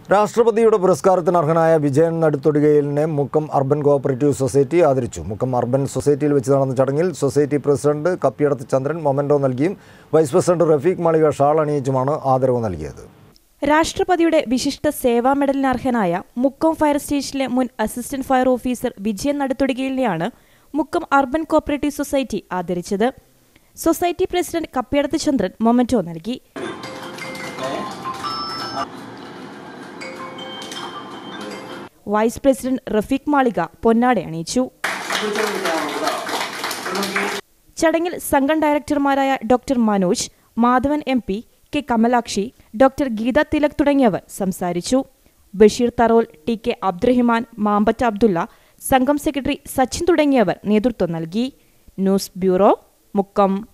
രാഷ്ട്രപതിയുടെ പുരസ്കാരത്തിന് അർഹനായ വിജയൻ നടുത്തൊടുകയിലിനെ മുക്കം അർബൻ കോഓപ്പറേറ്റീവ് സൊസൈറ്റി ആദരിച്ചു മുക്കം അർബൻ സൊസൈറ്റിയിൽ വെച്ച് നടന്ന ചടങ്ങിൽ society president Kappiyadath Chandran memento നൽകിയും vice president Rafeeq Malika shawl അണിയിച്ചുമാണ് ആദരവ് നൽകിയത് രാഷ്ട്രപതിയുടെ വിശിഷ്ട സേവാ മെഡലിന് അർഹനായ മുക്കം ഫയർ സ്റ്റേഷനിലെ മുൻ അസിസ്റ്റന്റ് ഫയർ ഓഫീസർ വിജയൻ നടുത്തൊടുകയിലിനെയാണ് മുക്കം അർബൻ കോപ്പറേറ്റീവ് സൊസൈറ്റി ആദരിച്ചത് society president Kappiyadath Chandran memento നൽകി വൈസ് പ്രസിഡന്റ് റഫീഖ് മാളിക പൊന്നാട അണിയിച്ചു ചടങ്ങിൽ സംഘം ഡയറക്ടർമാരായ doctor Manoj Madhavan M P K Kamalakshi doctor Geetha Tilak തുടങ്ങിയവർ സംസാരിച്ചു ബഷീർ തറോൽ ടി കെ അബ്ദുറഹിമാൻ മാമ്പറ്റ അബ്ദുള്ള സംഘം സെക്രട്ടറി സച്ചിൻ തുടങ്ങിയവർ നേതൃത്വം നൽകി ന്യൂസ് ബ്യൂറോ മുക്കം